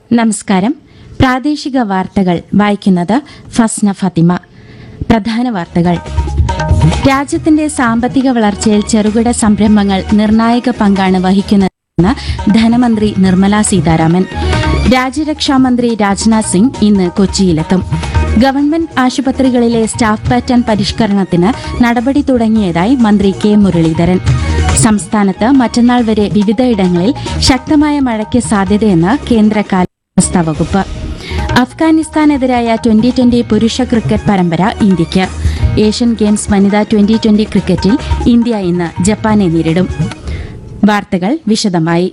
നമസ്കാരം പ്രാദേശിക വാർത്തകൾ വായിക്കുന്നത് ഫസ്ന ഫത്തിമ പ്രധാന വാർത്തകൾ രാജ്യത്തിന്റെ സാമ്പത്തിക വളർച്ചയിൽ ചെറുകിട സംരംഭങ്ങൾ നിർണായക പങ്കാണ് വഹിക്കുന്നതെന്ന് ധനമന്ത്രി നിർമ്മല സീതാരാമൻ രാജ്യരക്ഷാമന്ത്രി രാജ്നാഥ് സിംഗ് ഇന്ന് കൊച്ചിയിലെത്തും ഗവൺമെന്റ് ആശുപത്രികളിലെ സ്റ്റാഫ് പാറ്റേൺ പരിഷ്കരണത്തിന് നടപടി തുടങ്ങിയതായി മന്ത്രി കെ മുരളീധരൻ സംസ്ഥാനത്ത് മറ്റന്നാൾ വരെ വിവിധയിടങ്ങളിൽ ശക്തമായ മഴയ്ക്ക് സാധ്യതയെന്ന് കേന്ദ്ര കാലാവസ്ഥാ വകുപ്പ് അഫ്ഗാനിസ്ഥാനെതിരായ ട്വന്റി ട്വന്റി പുരുഷ ക്രിക്കറ്റ് പരമ്പര ഇന്ത്യയ്ക്ക് ഏഷ്യൻ ഗെയിംസ് വനിതാ ട്വന്റി ട്വന്റി ക്രിക്കറ്റിൽ ഇന്ത്യ ഇന്ന് ജപ്പാനെ നേരിടും വാർത്തകൾ വിശദമായി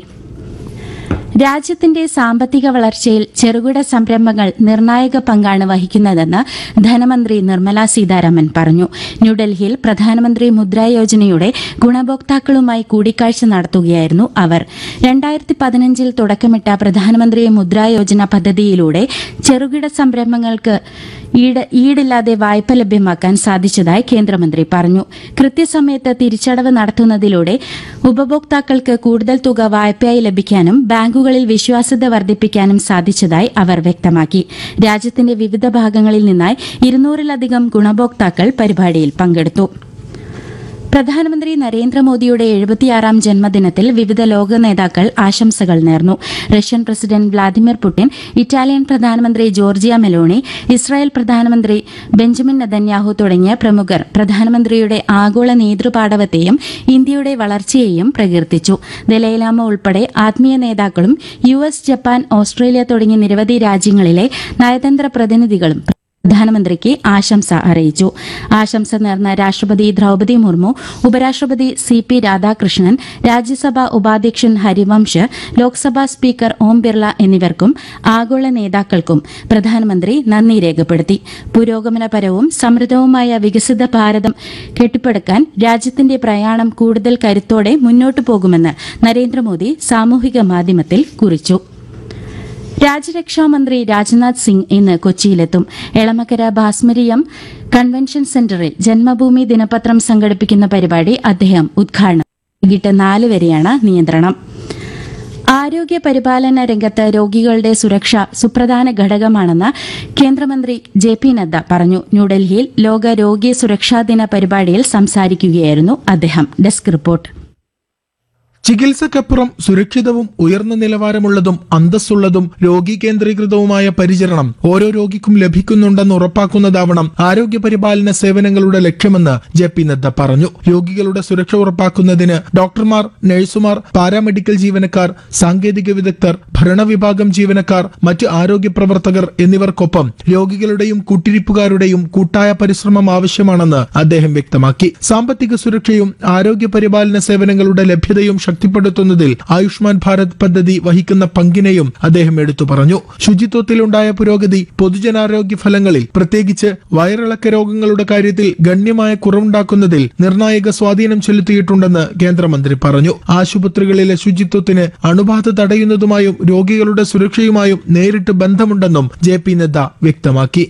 രാജ്യത്തിന്റെ സാമ്പത്തിക വളർച്ചയിൽ ചെറുകിട സംരംഭങ്ങൾ നിർണായക പങ്കാണ് വഹിക്കുന്നതെന്ന് ധനമന്ത്രി നിർമ്മല സീതാരാമൻ പറഞ്ഞു ന്യൂഡൽഹിയിൽ പ്രധാനമന്ത്രി മുദ്രാ യോജനയുടെ ഗുണഭോക്താക്കളുമായി കൂടിക്കാഴ്ച നടത്തുകയായിരുന്നു അവർ രണ്ടായിരത്തി പതിനഞ്ചിൽ തുടക്കമിട്ട പ്രധാനമന്ത്രി മുദ്രാ യോജന പദ്ധതിയിലൂടെ ചെറുകിട സംരംഭങ്ങൾക്ക് ഈട് ഈടില്ലാതെ വായ്പ ലഭ്യമാക്കാൻ സാധിച്ചതായി കേന്ദ്രമന്ത്രി പറഞ്ഞു കൃത്യസമയത്ത് തിരിച്ചടവ് നടത്തുന്നതിലൂടെ ഉപഭോക്താക്കൾക്ക് കൂടുതൽ തുക വായ്പയായി ലഭിക്കാനും ബാങ്കുകളിൽ വിശ്വാസ്യത വർദ്ധിപ്പിക്കാനും സാധിച്ചതായി അവർ വ്യക്തമാക്കി രാജ്യത്തിന്റെ വിവിധ ഭാഗങ്ങളിൽ നിന്നായി ഇരുന്നൂറിലധികം ഗുണഭോക്താക്കൾ പരിപാടിയിൽ പങ്കെടുത്തു പ്രധാനമന്ത്രി നരേന്ദ്രമോദിയുടെ എഴുപത്തിയാറാം ജന്മദിനത്തിൽ വിവിധ ലോക നേതാക്കൾ ആശംസകൾ നേർന്നു Russian president Vladimir Putin Italian പ്രധാനമന്ത്രി ജോർജിയ മെലോണി ഇസ്രായേൽ പ്രധാനമന്ത്രി ബെഞ്ചമിൻ നെതന്യാഹു തുടങ്ങിയ പ്രമുഖർ പ്രധാനമന്ത്രിയുടെ ആഗോള നേതൃപാടവത്തെയും ഇന്ത്യയുടെ വളർച്ചയെയും പ്രകീർത്തിച്ചു ദലൈലാമ ഉൾപ്പെടെ ആത്മീയ നേതാക്കളും യു എസ് ജപ്പാൻ ഓസ്ട്രേലിയ തുടങ്ങിയ നിരവധി രാജ്യങ്ങളിലെ നയതന്ത്ര പ്രതിനിധികളും പ്രധാനമന്ത്രിക്ക് ആശംസ അറിയിച്ചു ആശംസ നേർന്ന രാഷ്ട്രപതി ദ്രൌപതി മുർമു ഉപരാഷ്ട്രപതി സി പി രാധാകൃഷ്ണൻ രാജ്യസഭാ ഉപാധ്യക്ഷൻ ഹരിവംശ് ലോക്സഭാ സ്പീക്കർ ഓം ബിർള എന്നിവർക്കും ആഗോള നേതാക്കൾക്കും പ്രധാനമന്ത്രി നന്ദി രേഖപ്പെടുത്തി പുരോഗമനപരവും സമൃദ്ധവുമായ വികസിത ഭാരതം കെട്ടിപ്പടുക്കാൻ രാജ്യത്തിന്റെ പ്രയാണം കൂടുതൽ കരുത്തോടെ മുന്നോട്ടു പോകുമെന്ന് നരേന്ദ്രമോദി സാമൂഹിക മാധ്യമത്തിൽ കുറിച്ചു രാജ്യരക്ഷാമന്ത്രി രാജ്നാഥ് സിംഗ് ഇന്ന് കൊച്ചിയിലെത്തും എളമക്കര ഭാസ്മരിയം കൺവെൻഷൻ സെന്ററിൽ ജന്മഭൂമി ദിനപത്രം സംഘടിപ്പിക്കുന്ന പരിപാടി അദ്ദേഹം ഉദ്ഘാടനം വൈകിട്ട് നാല് വരെയാണ് നിയന്ത്രണം ആരോഗ്യ പരിപാലന രംഗത്ത് രോഗികളുടെ സുരക്ഷ സുപ്രധാന ഘടകമാണെന്ന് കേന്ദ്രമന്ത്രി ജെ പി നദ്ദ പറഞ്ഞു ന്യൂഡൽഹിയിൽ ലോക രോഗി സുരക്ഷാ ദിന പരിപാടിയിൽ സംസാരിക്കുകയായിരുന്നു അദ്ദേഹം ഡെസ്ക് റിപ്പോർട്ട് ചികിത്സക്കപ്പുറം സുരക്ഷിതവും ഉയർന്ന നിലവാരമുള്ളതും അന്തസ്സുള്ളതും രോഗി കേന്ദ്രീകൃതവുമായ പരിചരണം ഓരോ രോഗിക്കും ലഭിക്കുന്നുണ്ടെന്ന് ഉറപ്പാക്കുന്നതാവണം ആരോഗ്യ പരിപാലന സേവനങ്ങളുടെ ലക്ഷ്യമെന്ന് ജെ പി നദ്ദ പറഞ്ഞു രോഗികളുടെ സുരക്ഷ ഉറപ്പാക്കുന്നതിന് ഡോക്ടർമാർ നഴ്സുമാർ പാരാമെഡിക്കൽ ജീവനക്കാർ സാങ്കേതിക വിദഗ്ധർ ഭരണവിഭാഗം ജീവനക്കാർ മറ്റ് ആരോഗ്യ പ്രവർത്തകർ എന്നിവർക്കൊപ്പം രോഗികളുടെയും കൂട്ടിരിപ്പുകാരുടെയും കൂട്ടായ പരിശ്രമം ആവശ്യമാണെന്ന് അദ്ദേഹം വ്യക്തമാക്കി സാമ്പത്തിക സുരക്ഷയും ആരോഗ്യ പരിപാലന സേവനങ്ങളുടെ ലഭ്യതയും ശക്തിപ്പെടുത്തുന്നതിൽ ആയുഷ്മാൻ ഭാരത് പദ്ധതി വഹിക്കുന്ന പങ്കിനെയും അദ്ദേഹം എടുത്തു പറഞ്ഞു ശുചിത്വത്തിലുണ്ടായ പുരോഗതി പൊതുജനാരോഗ്യ ഫലങ്ങളിൽ പ്രത്യേകിച്ച് വയറിളക്ക രോഗങ്ങളുടെ കാര്യത്തിൽ ഗണ്യമായ കുറവുണ്ടാക്കുന്നതിൽ നിർണായക സ്വാധീനം ചെലുത്തിയിട്ടുണ്ടെന്ന് കേന്ദ്രമന്ത്രി പറഞ്ഞു ആശുപത്രികളിലെ ശുചിത്വത്തിന് അണുബാധ തടയുന്നതുമായും രോഗികളുടെ സുരക്ഷയുമായും നേരിട്ട് ബന്ധമുണ്ടെന്നും ജെ പി നദ്ദ വ്യക്തമാക്കി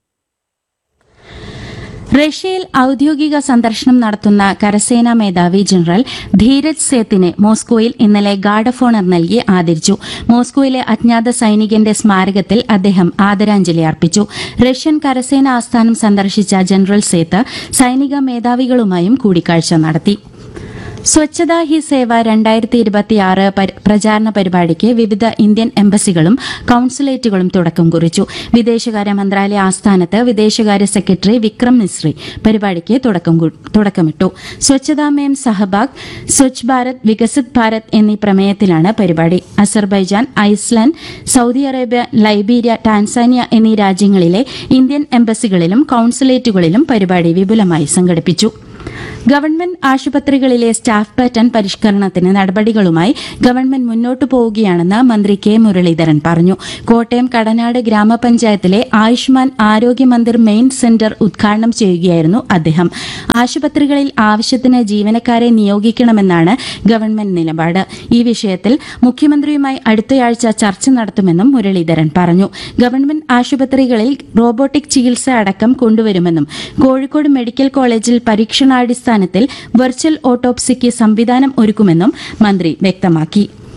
റഷ്യയിൽ ഔദ്യോഗിക സന്ദർശനം നടത്തുന്ന കരസേനാ മേധാവി ജനറൽ ധീരജ് സേത്തിനെ മോസ്കോയിൽ ഇന്നലെ ഗാർഡ് ഓഫ് ഓണർ നൽകി ആദരിച്ചു മോസ്കോയിലെ അജ്ഞാത സൈനികന്റെ സ്മാരകത്തിൽ അദ്ദേഹം ആദരാഞ്ജലി അർപ്പിച്ചു റഷ്യൻ കരസേന ആസ്ഥാനം സന്ദർശിച്ച ജനറൽ സേത്ത് സൈനിക മേധാവികളുമായും കൂടിക്കാഴ്ച നടത്തി സ്വച്ഛതാ ഹി സേവ രണ്ടായിരത്തി ഇരുപത്തിയാറ് പ്രചാരണ പരിപാടിക്ക് വിവിധ ഇന്ത്യൻ എംബസികളും കൌൺസുലേറ്റുകളും തുടക്കം കുറിച്ചു വിദേശകാര്യ മന്ത്രാലയ ആസ്ഥാനത്ത് വിദേശകാര്യ സെക്രട്ടറി വിക്രം മിശ്രി പരിപാടിക്ക് തുടക്കം കു- തുടക്കമിട്ടു സ്വച്ഛതാ മേം സഹബാഗ് സ്വച്ഛ് ഭാരത് വികസിത് ഭാരത് എന്നീ പ്രമേയത്തിലാണ് പരിപാടി Azerbaijan Iceland Saudi Arabia Liberia Tanzania എന്നീ രാജ്യങ്ങളിലെ ഇന്ത്യൻ എംബസികളിലും കൌൺസുലേറ്റുകളിലും പരിപാടി വിപുലമായി സംഘടിപ്പിച്ചു ഗവൺമെന്റ് ആശുപത്രികളിലെ സ്റ്റാഫ് പാറ്റേൺ പരിഷ്കരണത്തിന് നടപടികളുമായി ഗവൺമെന്റ് മുന്നോട്ടു പോവുകയാണെന്ന് മന്ത്രി കെ മുരളീധരൻ പറഞ്ഞു കോട്ടയം കടനാട് ഗ്രാമപഞ്ചായത്തിലെ ആയുഷ്മാൻ ആരോഗ്യ മന്ദിർ മെയിൻ സെന്റർ ഉദ്ഘാടനം ചെയ്യുകയായിരുന്നു അദ്ദേഹം ആശുപത്രികളിൽ ആവശ്യത്തിന് ജീവനക്കാരെ നിയോഗിക്കണമെന്നാണ് ഗവൺമെന്റ് നിലപാട് ഈ വിഷയത്തിൽ മുഖ്യമന്ത്രിയുമായി അടുത്തയാഴ്ച ചർച്ച നടത്തുമെന്നും മുരളീധരൻ പറഞ്ഞു ഗവൺമെന്റ് ആശുപത്രികളിൽ റോബോട്ടിക് ചികിത്സ അടക്കം കൊണ്ടുവരുമെന്നും കോഴിക്കോട് മെഡിക്കൽ കോളേജിൽ പരീക്ഷണാടിസ്ഥാനത്തിൽ വെർച്വൽ ഓട്ടോപ്സിക്ക് സംവിധാനം ഒരുക്കുമെന്നും മന്ത്രി വ്യക്തമാക്കി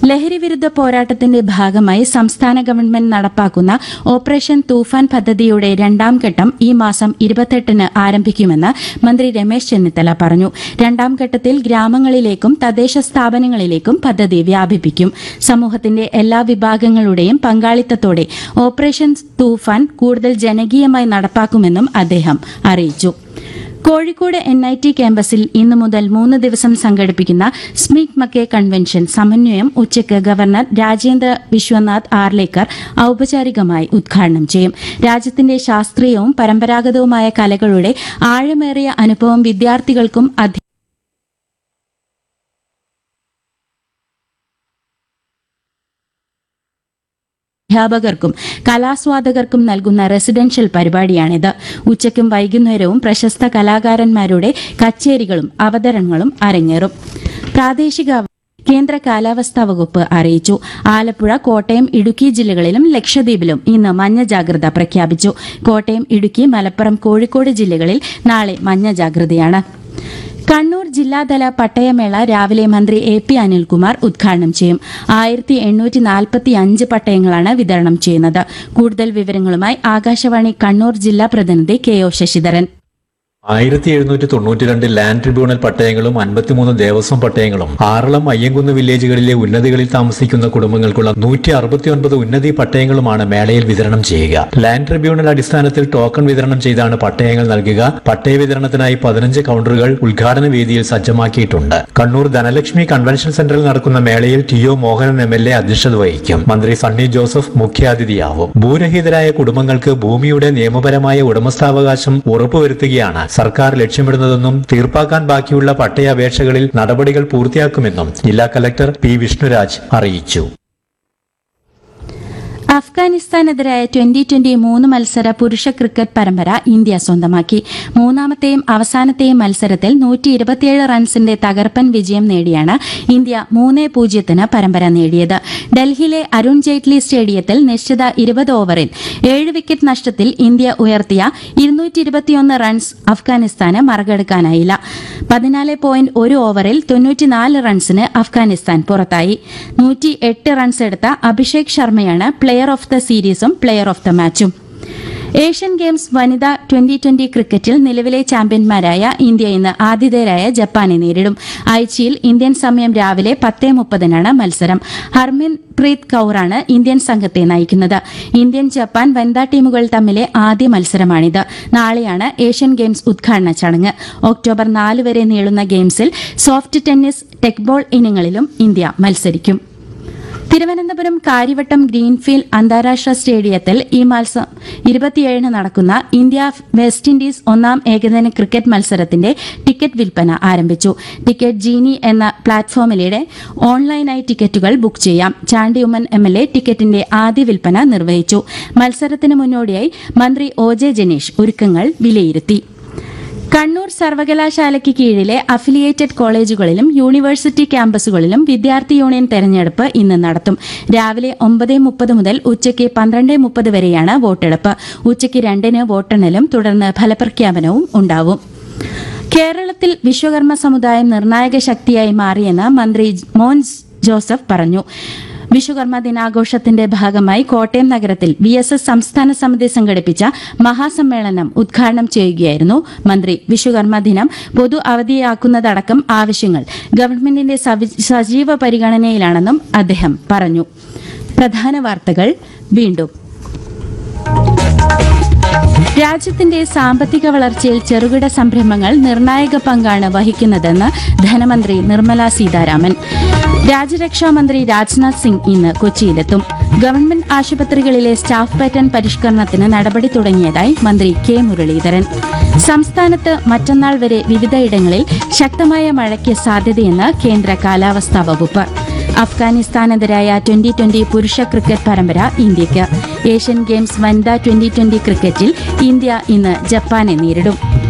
ലഹരിവിരുദ്ധ പോരാട്ടത്തിന്റെ ഭാഗമായി സംസ്ഥാന ഗവൺമെന്റ് നടപ്പാക്കുന്ന ഓപ്പറേഷൻ തൂഫാൻ പദ്ധതിയുടെ രണ്ടാം ഘട്ടം ഈ മാസം ഇരുപത്തെട്ടിന് ആരംഭിക്കുമെന്ന് മന്ത്രി രമേശ് ചെന്നിത്തല പറഞ്ഞു രണ്ടാം ഘട്ടത്തിൽ ഗ്രാമങ്ങളിലേക്കും തദ്ദേശ സ്ഥാപനങ്ങളിലേക്കും പദ്ധതി വ്യാപിപ്പിക്കും സമൂഹത്തിന്റെ എല്ലാ വിഭാഗങ്ങളുടെയും പങ്കാളിത്തത്തോടെ ഓപ്പറേഷൻ തൂഫാൻ കൂടുതൽ ജനകീയമായി നടപ്പാക്കുമെന്നും അദ്ദേഹം അറിയിച്ചു കോഴിക്കോട് എൻ ഐ ടി ക്യാമ്പസിൽ ഇന്നു മുതൽ മൂന്ന് ദിവസം സംഘടിപ്പിക്കുന്ന സ്മീക് മക്കേ കൺവെൻഷൻ സമന്വയം ഉച്ചയ്ക്ക് ഗവർണർ രാജേന്ദ്ര വിശ്വനാഥ് ആർലേക്കർ ഔപചാരികമായി ഉദ്ഘാടനം ചെയ്യും രാജ്യത്തിന്റെ ശാസ്ത്രീയവും പരമ്പരാഗതവുമായ കലകളുടെ ആഴമേറിയ അനുഭവം വിദ്യാർത്ഥികൾക്കും അധ്യ- അധ്യാപകർക്കും കലാസ്വാദകർക്കും നൽകുന്ന റെസിഡൻഷ്യൽ പരിപാടിയാണിത് ഉച്ചയ്ക്കും വൈകുന്നേരവും പ്രശസ്ത കലാകാരന്മാരുടെ കച്ചേരികളും അവതരണങ്ങളും അരങ്ങേറും പ്രാദേശിക കേന്ദ്ര കാലാവസ്ഥാ വകുപ്പ് അറിയിച്ചു ആലപ്പുഴ കോട്ടയം ഇടുക്കി ജില്ലകളിലും ലക്ഷദ്വീപിലും ഇന്ന് മഞ്ഞ ജാഗ്രത പ്രഖ്യാപിച്ചു കോട്ടയം ഇടുക്കി മലപ്പുറം കോഴിക്കോട് ജില്ലകളിൽ നാളെ മഞ്ഞ ജാഗ്രതയാണ് കണ്ണൂർ ജില്ലാതല പട്ടയമേള രാവിലെ മന്ത്രി എ പി അനിൽകുമാർ ഉദ്ഘാടനം ചെയ്യും ആയിരത്തി എണ്ണൂറ്റി നാൽപ്പത്തി അഞ്ച് പട്ടയങ്ങളാണ് വിതരണം ചെയ്യുന്നത് കൂടുതൽ വിവരങ്ങളുമായി ആകാശവാണി കണ്ണൂർ ജില്ലാ പ്രതിനിധി കെ ഒ ശശിധരൻ ആയിരത്തി എഴുന്നൂറ്റി തൊണ്ണൂറ്റി രണ്ട് ലാൻഡ് ട്രിബ്യൂണൽ പട്ടയങ്ങളും അൻപത്തിമൂന്ന് ദേവസ്വം പട്ടയങ്ങളും ആറളം അയ്യങ്കുന്ന് വില്ലേജുകളിലെ ഉന്നതികളിൽ താമസിക്കുന്ന കുടുംബങ്ങൾക്കുള്ള നൂറ്റി അറുപത്തിയൊൻപത് ഉന്നതി പട്ടയങ്ങളുമാണ് മേളയിൽ വിതരണം ചെയ്യുക ലാൻഡ് ട്രിബ്യൂണൽ അടിസ്ഥാനത്തിൽ ടോക്കൺ വിതരണം ചെയ്താണ് പട്ടയങ്ങൾ നൽകുക പട്ടയ വിതരണത്തിനായി പതിനഞ്ച് കൗണ്ടറുകൾ ഉദ്ഘാടന വേദിയിൽ സജ്ജമാക്കിയിട്ടുണ്ട് കണ്ണൂർ ധനലക്ഷ്മി കൺവെൻഷൻ സെന്ററിൽ നടക്കുന്ന മേളയിൽ T O Mohanan M L A അധ്യക്ഷത വഹിക്കും മന്ത്രി സണ്ണി ജോസഫ് മുഖ്യാതിഥിയാവും ഭൂരഹിതരായ കുടുംബങ്ങൾക്ക് ഭൂമിയുടെ നിയമപരമായ ഉടമസ്ഥാവകാശം ഉറപ്പുവരുത്തുകയാണ് സർക്കാർ ലക്ഷ്യമിടുന്നതെന്നും തീർപ്പാക്കാൻ ബാക്കിയുള്ള പട്ടയ അപേക്ഷകളിൽ നടപടികൾ പൂർത്തിയാക്കുമെന്നും ജില്ലാ കലക്ടർ പി വിഷ്ണുരാജ് അറിയിച്ചു അഫ്ഗാനിസ്ഥാനെതിരായ ട്വന്റി ട്വന്റി മൂന്ന് മത്സര പുരുഷ ക്രിക്കറ്റ് പരമ്പര ഇന്ത്യ സ്വന്തമാക്കി മൂന്നാമത്തെയും അവസാനത്തെയും മത്സരത്തിൽ നൂറ്റി ഇരുപത്തിയേഴ് റൺസിന്റെ തകർപ്പൻ വിജയം നേടിയാണ് ഇന്ത്യ മൂന്ന് പൂജ്യത്തിന് പരമ്പര നേടിയത് ഡൽഹിയിലെ അരുൺ ജെയ്റ്റ്ലി സ്റ്റേഡിയത്തിൽ നിശ്ചിത ഇരുപത് ഓവറിൽ ഏഴ് വിക്കറ്റ് നഷ്ടത്തിൽ ഇന്ത്യ ഉയർത്തിയ ഇരുന്നൂറ്റി ഇരുപത്തിയൊന്ന് റൺസ് അഫ്ഗാനിസ്ഥാന് മറികടക്കാനായില്ല പതിനാല് പോയിന്റ് ഒരു ഓവറിൽ തൊണ്ണൂറ്റിനാല് റൺസിന് അഫ്ഗാനിസ്ഥാൻ പുറത്തായി നൂറ്റി എട്ട് റൺസ് എടുത്ത അഭിഷേക് ശർമ്മയാണ് പ്ലെയർ ഓഫ് ദ സീരീസും പ്ലെയർ ഓഫ് ദ മാച്ചും ഏഷ്യൻ ഗെയിംസ് വനിതാ ട്വന്റി ട്വന്റി ക്രിക്കറ്റിൽ നിലവിലെ ചാമ്പ്യന്മാരായ ഇന്ത്യ ഇന്ന് ആതിഥേയരായ ജപ്പാനെ നേരിടും ആഴ്ചയിൽ ഇന്ത്യൻ സമയം രാവിലെ പത്തേ മുപ്പതിനാണ് മത്സരം ഹർമിൻ പ്രീത് കൌറാണ് ഇന്ത്യൻ സംഘത്തെ നയിക്കുന്നത് ഇന്ത്യൻ ജപ്പാൻ വനിതാ ടീമുകൾ തമ്മിലെ ആദ്യ മത്സരമാണിത് നാളെയാണ് ഏഷ്യൻ ഗെയിംസ് ഉദ്ഘാടന ചടങ്ങ് ഒക്ടോബർ നാല് വരെ നീളുന്ന ഗെയിംസിൽ സോഫ്റ്റ് ടെന്നീസ് ടെക്ബോൾ ഇനങ്ങളിലും ഇന്ത്യ മത്സരിക്കും തിരുവനന്തപുരം കാര്യവട്ടം ഗ്രീൻഫീൽഡ് അന്താരാഷ്ട്ര സ്റ്റേഡിയത്തിൽ ഈ മാസം ഇരുപത്തിയേഴിന് നടക്കുന്ന ഇന്ത്യ വെസ്റ്റ് ഇൻഡീസ് ഒന്നാം ഏകദിന ക്രിക്കറ്റ് മത്സരത്തിന്റെ ടിക്കറ്റ് വിൽപ്പന ആരംഭിച്ചു ടിക്കറ്റ് ജീനി എന്ന പ്ലാറ്റ്ഫോമിലൂടെ ഓൺലൈനായി ടിക്കറ്റുകൾ ബുക്ക് ചെയ്യാം Chandy Oommen M L A ടിക്കറ്റിന്റെ ആദ്യ വിൽപ്പന നിർവഹിച്ചു മത്സരത്തിന് മുന്നോടിയായി മന്ത്രി ഒ ജെ ജനീഷ് ഒരുക്കങ്ങൾ വിലയിരുത്തി കണ്ണൂർ സർവകലാശാലയ്ക്ക് കീഴിലെ അഫിലിയേറ്റഡ് കോളേജുകളിലും യൂണിവേഴ്സിറ്റി ക്യാമ്പസുകളിലും വിദ്യാർത്ഥി യൂണിയൻ തെരഞ്ഞെടുപ്പ് ഇന്ന് നടത്തും രാവിലെ ഒമ്പത് മുപ്പത് മുതൽ ഉച്ചയ്ക്ക് പന്ത്രണ്ട് മുപ്പത് വരെയാണ് വോട്ടെടുപ്പ് ഉച്ചയ്ക്ക് രണ്ടിന് വോട്ടെണ്ണലും തുടർന്ന് ഫലപ്രഖ്യാപനവും ഉണ്ടാവും കേരളത്തിൽ വിശ്വകർമ്മ സമുദായം നിർണായക ശക്തിയായി മാറിയെന്ന് മന്ത്രി മോൻസ് ജോസഫ് പറഞ്ഞു വിശ്വകർമ്മ ദിനാഘോഷത്തിന്റെ ഭാഗമായി കോട്ടയം നഗരത്തിൽ വി എസ് എസ് സംസ്ഥാന സമിതി സംഘടിപ്പിച്ച മഹാസമ്മേളനം ഉദ്ഘാടനം ചെയ്യുകയായിരുന്നു മന്ത്രി വിശ്വകർമ്മ ദിനം പൊതു അവധിയാക്കുന്നതടക്കം ആവശ്യങ്ങൾ ഗവൺമെന്റിന്റെ സവി- സജീവ പരിഗണനയിലാണെന്നും അദ്ദേഹം പറഞ്ഞു പ്രധാന വാർത്തകൾ വീണ്ടും രാജ്യത്തിന്റെ സാമ്പത്തിക വളർച്ചയിൽ ചെറുകിട സംരംഭങ്ങൾ നിർണായക പങ്കാണ് വഹിക്കുന്നതെന്ന് ധനമന്ത്രി നിർമ്മല സീതാരാമൻ രാജ്യരക്ഷാ മന്ത്രി രാജ്നാഥ് സിംഗ് ഇന്ന് കൊച്ചിയിലെത്തും ഗവൺമെന്റ് ആശുപത്രികളിലെ സ്റ്റാഫ് പാറ്റേൺ പരിഷ്കരണത്തിന് നടപടി തുടങ്ങിയതായി മന്ത്രി കെ മുരളീധരൻ സംസ്ഥാനത്ത് മറ്റന്നാൾ വരെ വിവിധയിടങ്ങളിൽ ശക്തമായ മഴയ്ക്ക് സാധ്യതയെന്ന് കേന്ദ്ര കാലാവസ്ഥാ വകുപ്പ് അഫ്ഗാനിസ്ഥാനെതിരായ ട്വന്റി ട്വന്റി പുരുഷ ക്രിക്കറ്റ് പരമ്പര ഇന്ത്യയ്ക്ക് ഏഷ്യൻ ഗെയിംസ് വനിതാ ട്വന്റി ട്വന്റി ക്രിക്കറ്റിൽ ഇന്ത്യ ഇന്ന് ജപ്പാനെ നേരിടും